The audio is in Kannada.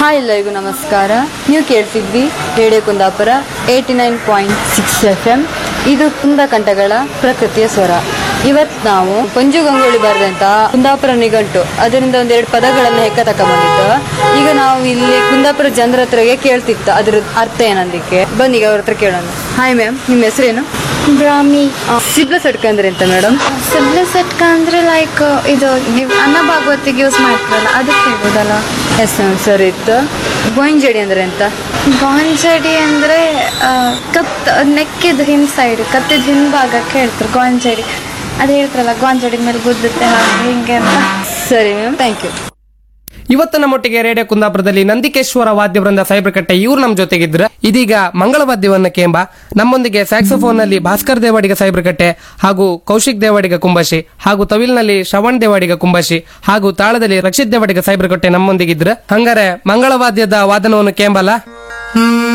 ಹಾಯ್ ಎಲ್ಲರಿಗೂ ನಮಸ್ಕಾರ ನೀವು ಕೇಳ್ತಿದ್ವಿ radio Kundapura eighty nine point six F M ಇದು ಕುಂದ ಕಂಠಗಳ ಪ್ರಕೃತಿಯ ಸ್ವರ ಇವತ್ತು ನಾವು ಪಂಜು ಗಂಗೊಳ್ಳಿ ಬರೆದಂತ ಕುಂದಾಪುರ ನಿಘಂಟು ಅದರಿಂದ ಒಂದೆರಡು ಪದಗಳನ್ನು ಹೆಕ್ಕ ತಕೊಂಡ್ಬಂದಿತ್ತು ಈಗ ನಾವು ಇಲ್ಲಿ ಕುಂದಾಪುರ ಜನರ ಹತ್ರಗೆ ಕೇಳ್ತಿತ್ತು ಅದ್ರ ಅರ್ಥ ಏನಂದಿಕ್ಕೆ ಬನ್ನಿ ಈಗ ಅವ್ರ ಹತ್ರ ಕೇಳೋಣ ಹಾಯ್ ಮ್ಯಾಮ್ ನಿಮ್ಮ ಹೆಸರೇನು ಬ್ರಾಹ್ಮಿ ಸಿಬ್ಲ ಸಟ್ಕ ಅಂದ್ರೆ ಎಂತ ಮೇಡಮ್ ಸಿಬ್ಲೆ ಸಟ್ಕ ಅಂದ್ರೆ ಲೈಕ್ ಇದು ನೀವು ಅನ್ನ ಭಾಗವತಿಗೆ ಯೂಸ್ ಮಾಡ್ತಾರಲ್ಲ ಅದಕ್ಕೆ ಹೇಳ್ಬೋದಲ್ಲ ಎಸ್ ಮ್ಯಾಮ್ ಸರಿ ಇತ್ತು ಗೋಯಿಂಜಡಿ ಅಂದ್ರೆ ಎಂತ ಗಾಂಜಡಿ ಅಂದ್ರೆ ಆ, ಕತ್ ನೆಕ್ಕಿದ ಹಿಂದ್ ಸೈಡ್ ಕತ್ತಿದ ಹಿಂಭಾಗಕ್ಕೆ ಹೇಳ್ತಾರೆ ಗಾಂಜಡಿ ಅದು ಹೇಳ್ತಾರಲ್ಲ ಗಾಂಜಡಿ ಮೇಲೆ ಗುದ್ದುತ್ತೆ ಹಾಗೆ ಹಿಂಗೆ ಅಂತ ಸರಿ ಮ್ಯಾಮ್ ಥ್ಯಾಂಕ್ ಯು ಇವತ್ತು ನಮ್ಮೊಟ್ಟಿಗೆ ರೇಡಿಯೋ ಕುಂದಾಪುರದಲ್ಲಿ ನಂದಿಕೇಶ್ವರ ವಾದ್ಯ ವೃಂದ ಸೈಬ್ರಕಟ್ಟೆ ಇವ್ರು ನಮ್ಮ ಜೊತೆಗಿದ್ರು ಇದೀಗ ಮಂಗಳ ವಾದ್ಯವನ್ನ ಕೇಂಬ ನಮ್ಮೊಂದಿಗೆ ಸ್ಯಾಕ್ಸೋಫೋನ್ ನಲ್ಲಿ ಭಾಸ್ಕರ್ ದೇವಾಡಿಗ ಸೈಬ್ರಕಟ್ಟೆ ಹಾಗೂ ಕೌಶಿಕ್ ದೇವಾಡಿಗ ಕುಂಬಶಿ ಹಾಗೂ ತವಿಲ್ನಲ್ಲಿ ಶ್ರವಣ್ ದೇವಾಡಿಗ ಕುಂಬಶಿ ಹಾಗೂ ತಾಳದಲ್ಲಿ ರಕ್ಷಿತ್ ದೇವಾಡಿಗ ಸೈಬ್ರಕಟ್ಟೆ ನಮ್ಮೊಂದಿಗಿದ್ರು ಹಂಗಾರೆ ಮಂಗಳ ವಾದ್ಯದ ವಾದನವನ್ನು ಕೇಂಬಲ್ಲ